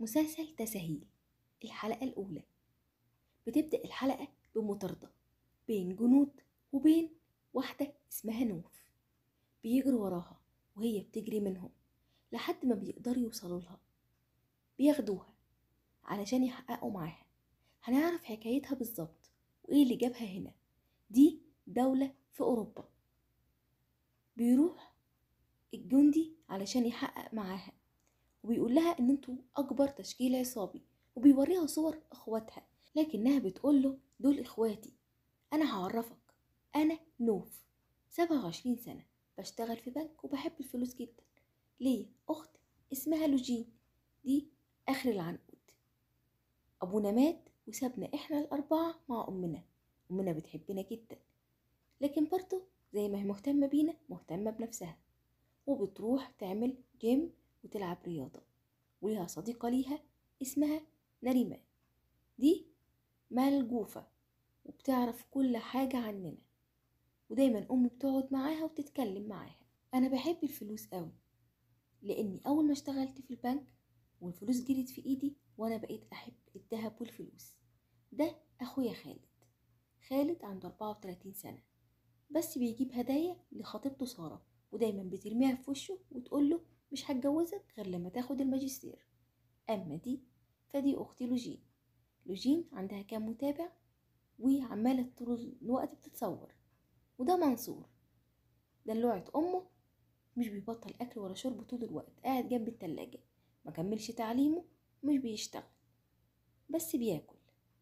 مسلسل تساهيل الحلقة الأولى بتبدأ الحلقة بمطاردة بين جنود وبين واحدة اسمها نوف بيجروا وراها وهي بتجري منهم لحد ما بيقدروا يوصلوا لها بياخدوها علشان يحققوا معاها هنعرف حكايتها بالظبط وايه اللي جابها هنا دي دولة في أوروبا بيروح الجندي علشان يحقق معاها وبيقول لها ان انتوا اكبر تشكيل عصابي وبيوريها صور اخواتها لكنها بتقول له دول اخواتي انا هعرفك انا نوف سبعة وعشرين سنة بشتغل في بنك وبحب الفلوس جدا ليا اخت اسمها لوجين دي اخر العنقود ابونا مات وسابنا احنا الاربعة مع امنا امنا بتحبنا جدا لكن برضه زي ما هي مهتمة بينا مهتمة بنفسها وبتروح تعمل جيم وتلعب رياضة وليها صديقة ليها اسمها نريمان دي ملجوفة وبتعرف كل حاجة عننا ودايما أمي بتقعد معاها وتتكلم معاها أنا بحب الفلوس قوي لأني أول ما اشتغلت في البنك والفلوس جريت في إيدي وأنا بقيت أحب الذهب والفلوس ده أخويا خالد خالد عنده 34 سنة بس بيجيب هدايا لخطيبته سارة ودايما بترميها في وشه وتقول له مش هتجوزك غير لما تاخد الماجستير أما دي فدي أختي لوجين لوجين عندها كام متابع وعمالة طول الوقت بتتصور وده منصور دلوعة أمه مش بيبطل أكل ولا شرب طول الوقت قاعد جنب التلاجة ما كملش تعليمه مش بيشتغل بس بياكل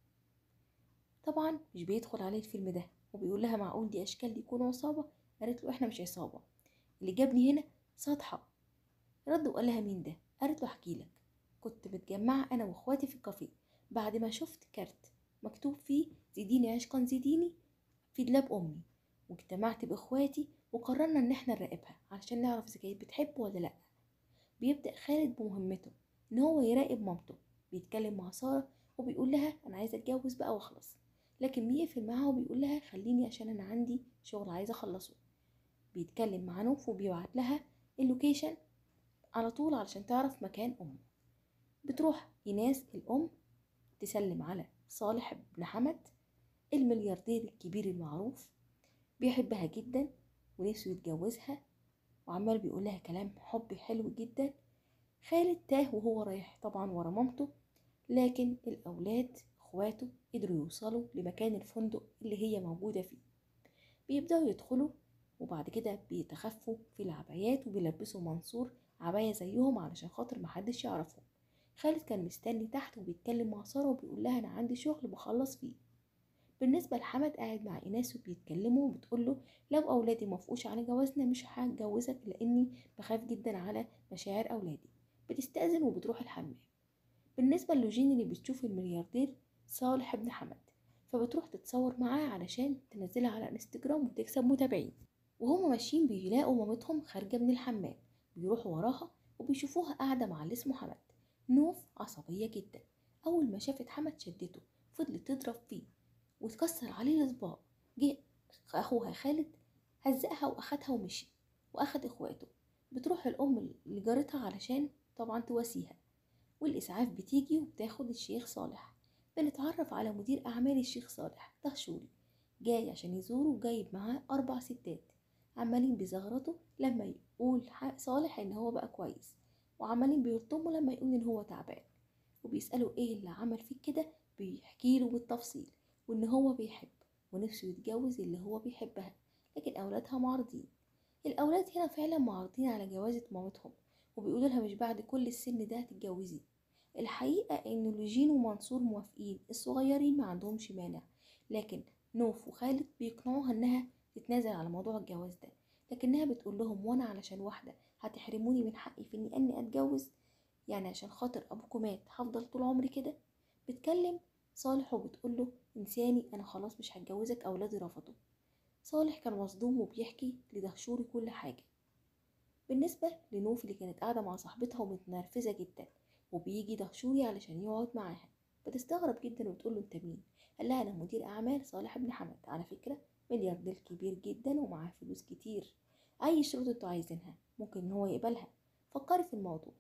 طبعا مش بيدخل عليه الفيلم ده وبيقول لها معقول دي أشكال دي يكونوا عصابة قالت له احنا مش عصابة اللي جابني هنا سطحة رد وقال لها مين ده قالت له احكي لك كنت متجمعة انا واخواتي في الكافيه بعد ما شفت كارت مكتوب فيه زيديني عشقا زيديني في دولاب امي واجتمعت باخواتي وقررنا ان احنا نراقبها علشان نعرف اذا كانت بتحبه ولا لا بيبدا خالد بمهمته ان هو يراقب مامته بيتكلم مع ساره وبيقول لها انا عايزه اتجوز بقى واخلص لكن بيقفل معاها وبيقول لها خليني عشان انا عندي شغل عايزه اخلصه بيتكلم مع نوف وبيبعت لها اللوكيشن على طول علشان تعرف مكان أمه بتروح إيناس الأم تسلم على صالح بن حمد الملياردير الكبير المعروف بيحبها جدا ونفسه يتجوزها وعمال بيقول لها كلام حب حلو جدا خالد تاه وهو رايح طبعا ورا مامته لكن الأولاد اخواته قدروا يوصلوا لمكان الفندق اللي هي موجودة فيه بيبدأوا يدخلوا وبعد كده بيتخفوا في العبايات وبيلبسوا منصور عباية زيهم علشان خاطر محدش يعرفهم خالد كان مستني تحت وبيتكلم مع سارة وبيقول لها أنا عندي شغل بخلص فيه بالنسبة لحمد قاعد مع إيناس وبيتكلموا وبتقول له لو أولادي موافقوش على جوازنا مش هتجوزك لأني بخاف جدا على مشاعر أولادي بتستأذن وبتروح الحمام بالنسبة للوجين اللي بتشوف الملياردير صالح بن حمد فبتروح تتصور معاه علشان تنزلها على انستجرام وتكسب متابعين وهما ماشيين بيلاقوا مامتهم خارجة من الحمام بيروحوا وراها وبيشوفوها قاعدة مع اللي اسمه حمد نوف عصبية جدا أول ما شافت حمد شدته فضلت تضرب فيه وتكسر عليه الصباع جه أخوها خالد هزقها وأخدها ومشي وأخد إخواته بتروح الأم لجارتها علشان طبعا تواسيها والإسعاف بتيجي وبتاخد الشيخ صالح بنتعرف على مدير أعمال الشيخ صالح دهشوري جاي عشان يزوره وجايب معاه أربع ستات عمالين بيزغرطوا لما يقول صالح ان هو بقى كويس وعمالين بيلطموا لما يقول ان هو تعبان وبيسألوا ايه اللي عمل فيك كده بيحكي له بالتفصيل وان هو بيحب ونفسه يتجوز اللي هو بيحبها لكن اولادها معارضين الاولاد هنا فعلا معارضين على جوازة مامتهم وبيقولوا لها مش بعد كل السن ده هتتجوزي الحقيقة ان لوجين ومنصور موافقين الصغيرين ما عندهمش مانع لكن نوف وخالد بيقنعوها انها تتنازل على موضوع الجواز ده لكنها بتقول لهم وانا علشان واحدة هتحرموني من حقي في اني اني اتجوز يعني عشان خاطر ابوكم مات هفضل طول عمري كده بتكلم صالح وبتقول له انساني انا خلاص مش هتجوزك اولادي رفضوا صالح كان مصدوم وبيحكي لدهشوري كل حاجة بالنسبة لنوف اللي كانت قاعدة مع صاحبتها ومتنرفزة جدا وبيجي دهشوري علشان يقعد معاها بتستغرب جدا وبتقول له انت مين قال لها انا مدير اعمال صالح بن حمد على فكرة ملياردير كبير جدا ومعاه فلوس كتير اي شروط انتوا عايزينها ممكن ان هو يقبلها فكري في الموضوع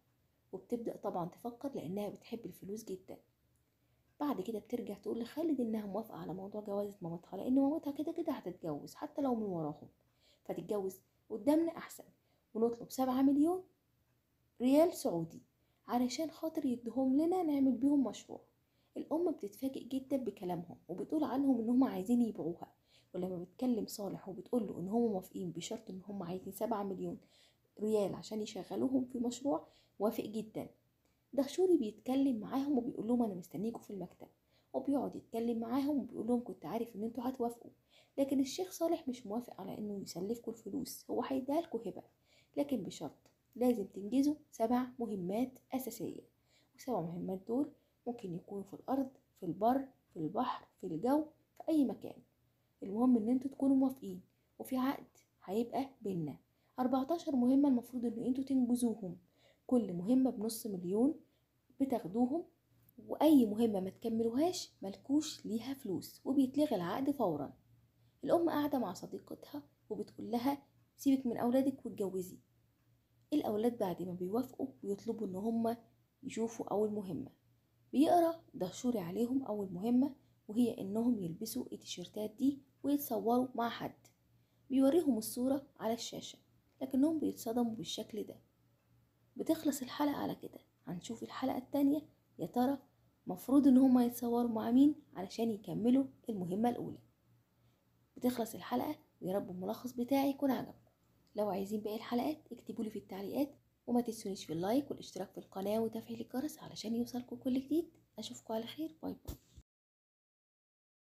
وبتبدأ طبعا تفكر لأنها بتحب الفلوس جدا بعد كده بترجع تقول لخالد إنها موافقة على موضوع جوازة مامتها لأن مامتها كده كده هتتجوز حتى لو من وراهم فتتجوز قدامنا أحسن ونطلب سبعة مليون ريال سعودي علشان خاطر يدهم لنا نعمل بيهم مشروع الأم بتتفاجئ جدا بكلامهم وبتقول عنهم إن هم عايزين يبيعوها ولما بتكلم صالح وبتقول له إن هم موافقين بشرط إن هم عايزين سبعة مليون ريال عشان يشغلوهم في مشروع وافق جدا دهشوري بيتكلم معاهم وبيقول لهم أنا مستنيكوا في المكتب وبيقعد يتكلم معاهم وبيقول لهم كنت عارف إن انتوا هتوافقوا لكن الشيخ صالح مش موافق على إنه يسلفكوا الفلوس هو هيديها لكوا هبة لكن بشرط لازم تنجزوا سبع مهمات أساسية وسبع مهمات دول ممكن يكونوا في الأرض في البر في البحر في الجو في أي مكان المهم إن انتوا تكونوا موافقين وفي عقد هيبقى بينا 14 مهمة المفروض إن انتوا تنجزوهم كل مهمة بنص مليون بتاخدوهم وأي مهمة ما تكملوهاش ملكوش ليها فلوس وبيتلغي العقد فورا الأم قاعدة مع صديقتها وبتقول لها سيبك من أولادك واتجوزي الأولاد بعد ما بيوافقوا بيطلبوا إن هما يشوفوا أول مهمة بيقرا دهشوري عليهم أول مهمة وهي إنهم يلبسوا التيشيرتات دي ويتصوروا مع حد بيوريهم الصورة على الشاشة لكنهم بيتصدموا بالشكل ده بتخلص الحلقة على كده هنشوف الحلقة التانية يا ترى مفروض إن هما يتصوروا مع مين علشان يكملوا المهمة الأولى بتخلص الحلقة ويا رب الملخص بتاعي يكون عجبكم لو عايزين باقي الحلقات اكتبولي في التعليقات وما تنسونيش في اللايك والاشتراك في القناة وتفعيل الجرس علشان يوصلكوا كل جديد أشوفكوا على خير باي باي